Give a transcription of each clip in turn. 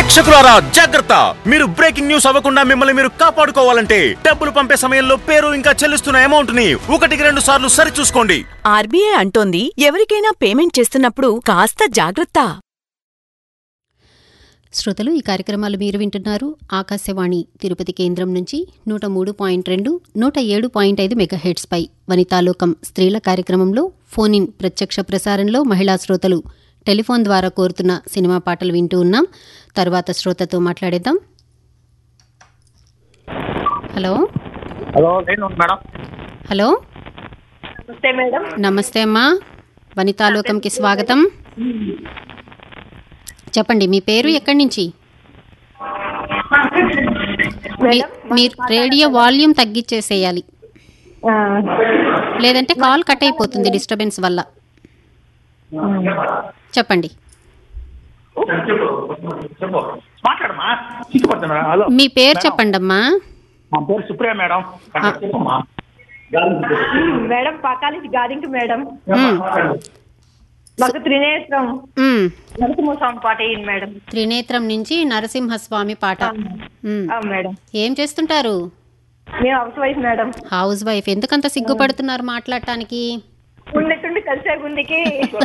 ప్రేక్షకులారా జాగ్రత్త మీరు breaking news అవ్వకుండా మిమ్మల్ని మీరు కాపాడుకోవాలంటే డబ్బులు పంపే సమయంలో పేరు ఇంకా చెల్లిస్తున్న అమౌంట్ ని ఒకటికి రెండు సార్లు సరి చూసుకోండి ఆర్బీఐ అంటోంది ఎవరికైనా పేమెంట్ చేస్తున్నప్పుడు కాస్త జాగ్రత్త శ్రోతలు ఈ కార్యక్రమాలు మీరు వింటున్నారు ఆకాశవాణి తిరుపతి కేంద్రం నుంచి నూట మూడు పాయింట్ రెండు నూట ఏడు పాయింట్ ఐదు మెగాహెడ్స్పై వనితాలోకం స్త్రీల కార్యక్రమంలో ఫోన్ ఇన్ ప్రత్యక్ష ప్రసారంలో మహిళా శ్రోతలు టెలిఫోన్ ద్వారా కోరుతున్న సినిమా పాటలు వింటూ ఉన్నాం తర్వాత శ్రోతతో మాట్లాడేద్దాం హలో హలో నేను మేడం హలో నమస్తే మేడం నమస్తే అమ్మా వనితాలోకంకి స్వాగతం చెప్పండి మీ పేరు ఎక్కడి నుంచి మీ- మీరు రేడియో వాల్యూమ్ తగ్గించేసేయాలి ఆ, లేదంటే కాల్ కట్ అయిపోతుంది డిస్టర్బెన్స్ వల్ల చెప్పండి చెప్పు మాట్లాడమ్మా సిగ్గుపడుతున్నా హలో మీ పేరు చెప్పండి అమ్మా మా పేరు సుప్రియ మేడం చెప్పమ్మా మేడం పక్కా నుంచి గాదింక మేడం మ్, మాకు త్రినేత్రం మ్. నరసింహస్వామి పాట వేయండి మేడం త్రినేత్రం నుంచి నరసింహస్వామి పాట మ్. ఆ, మేడం ఏం చేస్తుంటారు మేము housewife madam housewife ఎందుకంత సిగ్గుపడుతున్నారు మాట్లాడటానికి ఉన్నట్టుండి కలిసే గుండికి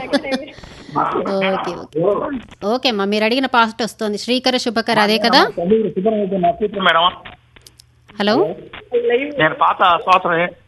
ఓకే ఓకే ఓకే అమ్మా మీరు అడిగిన పాస్ట్ వస్తుంది శ్రీకర శుభకర అదే కదా మేడం హలో నేను పాత స్వాతంత్రం